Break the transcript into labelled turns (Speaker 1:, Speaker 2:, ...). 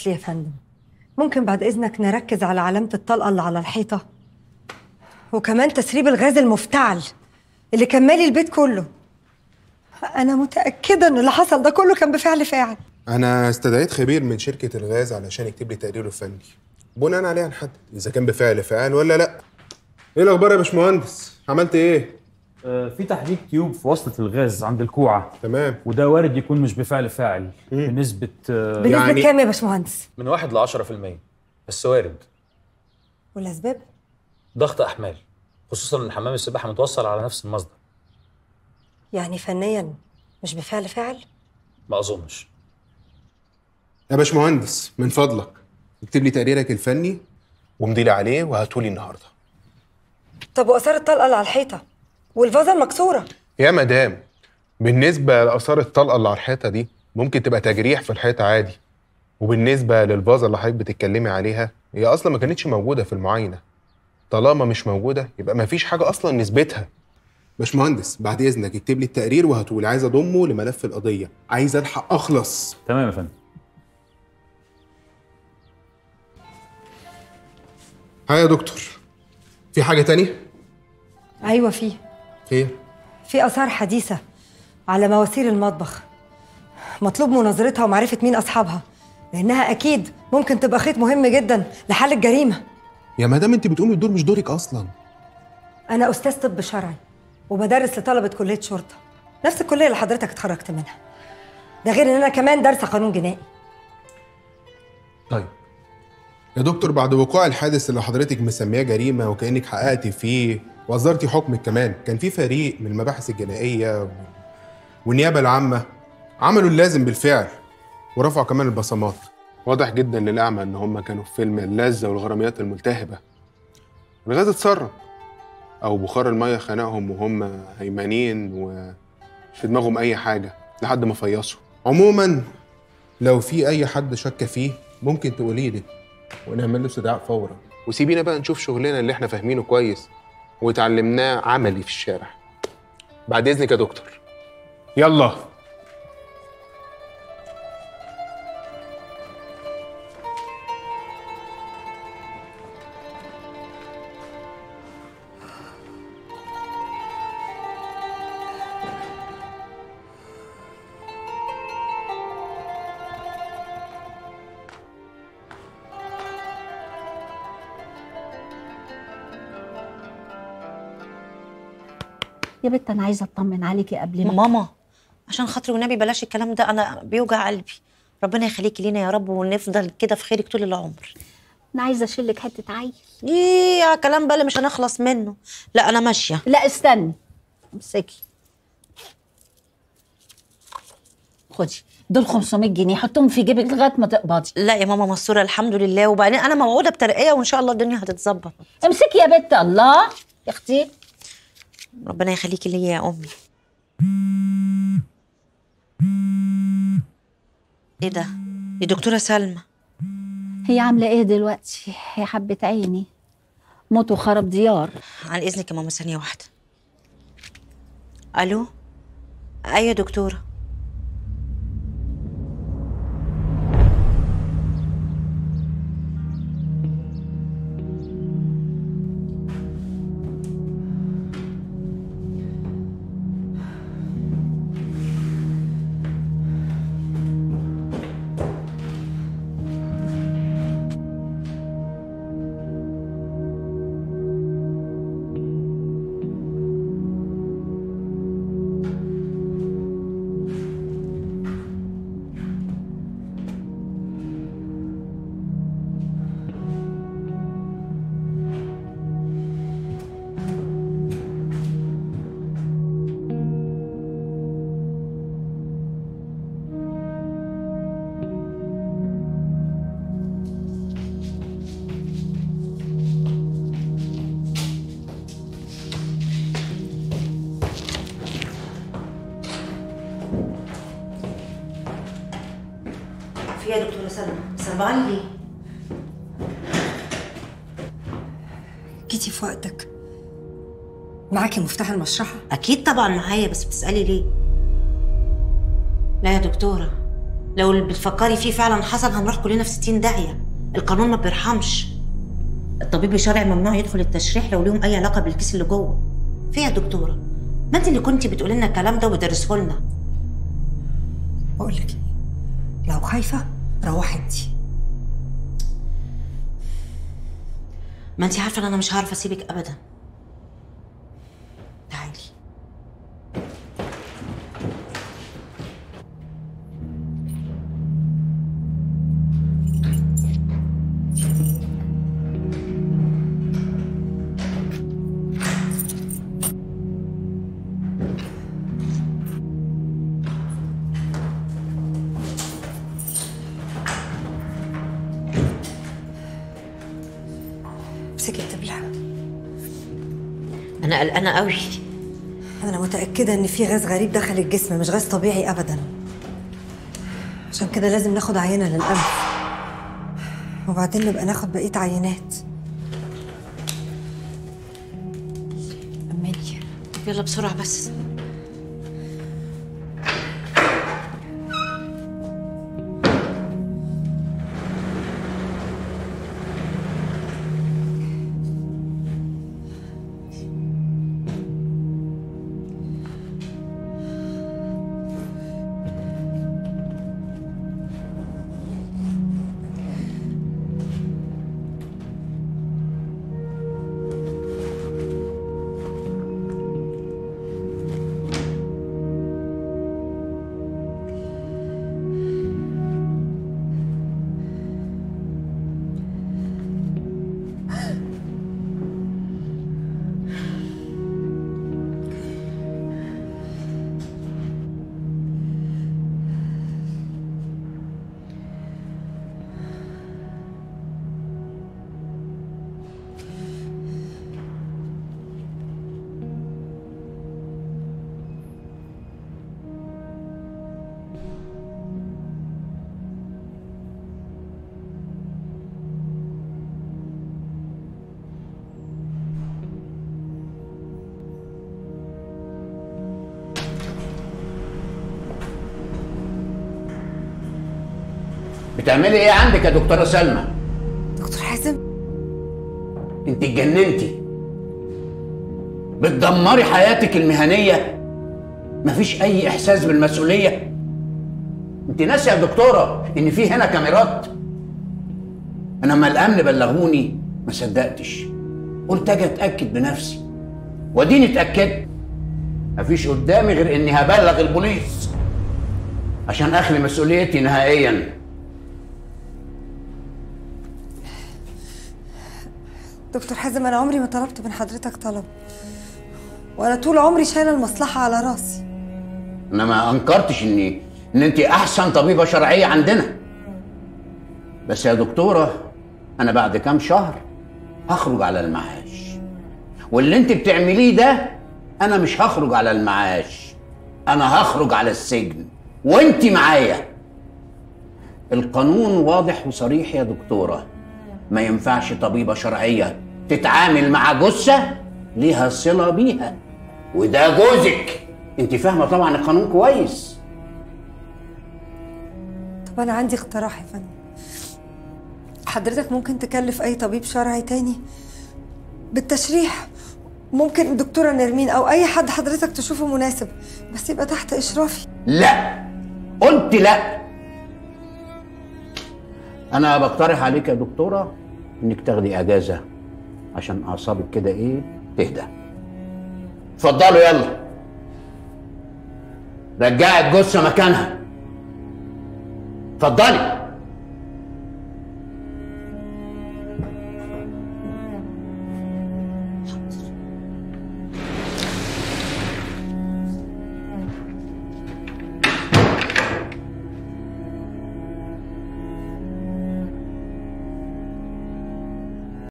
Speaker 1: معلش يا فندم ممكن بعد إذنك نركز على علامة الطلقة اللي على الحيطة وكمان تسريب الغاز المفتعل اللي كان مالي البيت كله أنا متأكدة إن اللي حصل ده كله كان بفعل فاعل
Speaker 2: انا استدعيت خبير من شركه الغاز علشان يكتب لي تقريره الفني بناء عليه هنحدد اذا كان بفعل فاعل ولا لا ايه الاخبار يا باشمهندس عملت ايه
Speaker 3: آه، في تحريك تيوب في وصلة الغاز عند الكوعة
Speaker 2: تمام
Speaker 3: وده وارد يكون مش بفعل فاعل بنسبة آه،
Speaker 1: بنسبة
Speaker 2: يعني-
Speaker 1: كام يا باشمهندس؟
Speaker 4: من واحد ل 10% بس وارد
Speaker 1: والأسباب؟
Speaker 4: ضغط احمال خصوصا ان حمام السباحه متوصل على نفس المصدر
Speaker 1: يعني فنيا مش بفعل فاعل؟
Speaker 4: ما اظنش
Speaker 2: يا باشمهندس من فضلك اكتب لي تقريرك الفني وامضي لي عليه وهاتولي النهارده
Speaker 1: طب وآثار الطلقة اللي على الحيطة والفازة المكسورة
Speaker 2: يا مدام بالنسبه لاثار الطلقه اللي على الحيطه دي ممكن تبقى تجريح في الحيطه عادي وبالنسبه للفازه اللي حضرتك بتتكلمي عليها هي اصلا ما كانتش موجوده في المعاينه طالما مش موجوده يبقى ما فيش حاجه اصلا نسبتها باشمهندس بعد اذنك اكتب لي التقرير وهاتولي عايز اضمه لملف القضيه عايز الحق اخلص
Speaker 3: تمام يا فندم
Speaker 2: ها يا دكتور في حاجه تانية
Speaker 1: أيوة فيه
Speaker 2: خير
Speaker 1: في آثار حديثة على مواسير المطبخ مطلوب مناظرتها ومعرفة مين أصحابها لأنها أكيد ممكن تبقى خيط مهم جدا لحل الجريمة
Speaker 2: يا مدام انت بتقومي الدور مش دورك اصلا
Speaker 1: أنا أستاذ طب شرعي وبدرس لطلبة كلية شرطة نفس الكلية اللي حضرتك اتخرجت منها ده غير إن أنا كمان دارسة قانون جنائي
Speaker 2: طيب يا دكتور بعد وقوع الحادث اللي حضرتك مسمياه جريمه وكانك حققتي فيه واصدرتي حكمك كمان كان في فريق من المباحث الجنائيه و- والنيابه العامه عملوا اللازم بالفعل ورفعوا كمان البصمات واضح جدا للاعمى ان هم كانوا في فيلم اللذه والغراميات الملتهبه الغاز اتسرب او بخار الميه خنقهم وهم هيمانين ومش في دماغهم اي حاجه لحد ما فيصوا عموما لو في اي حد شك فيه ممكن تقولي لي ونعمل له استدعاء فورا وسيبينا بقى نشوف شغلنا اللي احنا فاهمينه كويس وتعلمناه عملي في الشارع بعد اذنك يا دكتور يلا
Speaker 5: يا بت انا عايزه اطمن عليكي قبل ما
Speaker 6: ماما عشان خاطري والنبي بلاش الكلام ده انا بيوجع قلبي ربنا يخليكي لينا يا رب ونفضل كده في خيرك طول العمر
Speaker 5: انا عايزه اشيلك حته عيل
Speaker 6: ايه يا كلام بقى اللي مش هنخلص منه لا انا ماشيه
Speaker 5: لا استني امسكي خدي دول 500 جنيه حطهم في جيبك لغايه ما تقبضي
Speaker 6: لا يا ماما مستوره الحمد لله وبعدين انا موعوده بترقيه وان شاء الله الدنيا هتتظبط
Speaker 5: امسكي يا بت الله يا اختي
Speaker 6: ربنا يخليكي ليا يا امي ايه ده دي دكتوره سلمى
Speaker 5: هي عامله ايه دلوقتي يا حبه عيني موت وخرب ديار
Speaker 6: عن اذنك يا ماما ثانيه واحده الو ايوه يا دكتوره في يا دكتوره سلمى سامعاني ليه
Speaker 1: جيتي في وقتك معاكي مفتاح المشرحة
Speaker 6: اكيد طبعا معايا بس بتسالي ليه لا يا دكتوره لو اللي بتفكري فيه فعلا حصل هنروح كلنا في 60 داهيه القانون ما بيرحمش الطبيب الشرعي ممنوع يدخل التشريح لو ليهم اي علاقه بالكيس اللي جوه في يا دكتوره ما انت اللي كنتي بتقولي لنا الكلام ده وبتدرسه لنا
Speaker 1: بقول لك ايه لو خايفه روحي انت
Speaker 6: ما انت عارفه ان انا مش هعرف اسيبك ابدا تعالي
Speaker 1: امسكي الدبله
Speaker 6: انا قلقانه قوي
Speaker 1: انا متاكده ان في غاز غريب دخل الجسم مش غاز طبيعي ابدا عشان كده لازم ناخد عينه للانف وبعدين نبقى ناخد بقيه عينات امني
Speaker 6: طب يلا بسرعه بس
Speaker 7: بتعملي ايه عندك يا دكتوره سلمى
Speaker 1: دكتور حازم
Speaker 7: انت اتجننتي بتدمري حياتك المهنيه مفيش اي احساس بالمسؤوليه انت ناسيه يا دكتوره ان في هنا كاميرات انا لما الامن بلغوني ما صدقتش قلت اجي اتاكد بنفسي واديني اتاكدت مفيش قدامي غير اني هبلغ البوليس عشان اخلي مسؤوليتي نهائيا
Speaker 1: دكتور حازم انا عمري ما طلبت من حضرتك طلب وانا طول عمري شايله المصلحه على راسي
Speaker 7: انا ما انكرتش اني ان انت احسن طبيبه شرعيه عندنا بس يا دكتوره انا بعد كام شهر هخرج على المعاش واللي انت بتعمليه ده انا مش هخرج على المعاش انا هخرج على السجن وانت معايا القانون واضح وصريح يا دكتوره ما ينفعش طبيبه شرعيه تتعامل مع جثه ليها صله بيها وده جوزك انت فاهمه طبعا القانون كويس
Speaker 1: طب انا عندي اقتراح يا فندم حضرتك ممكن تكلف اي طبيب شرعي تاني بالتشريح ممكن الدكتوره نرمين او اي حد حضرتك تشوفه مناسب بس يبقى تحت اشرافي
Speaker 7: لا قلت لا انا بقترح عليك يا دكتوره انك تاخدي اجازه عشان اعصابك كده ايه تهدى اتفضلوا يلا رجعي الجثه مكانها اتفضلي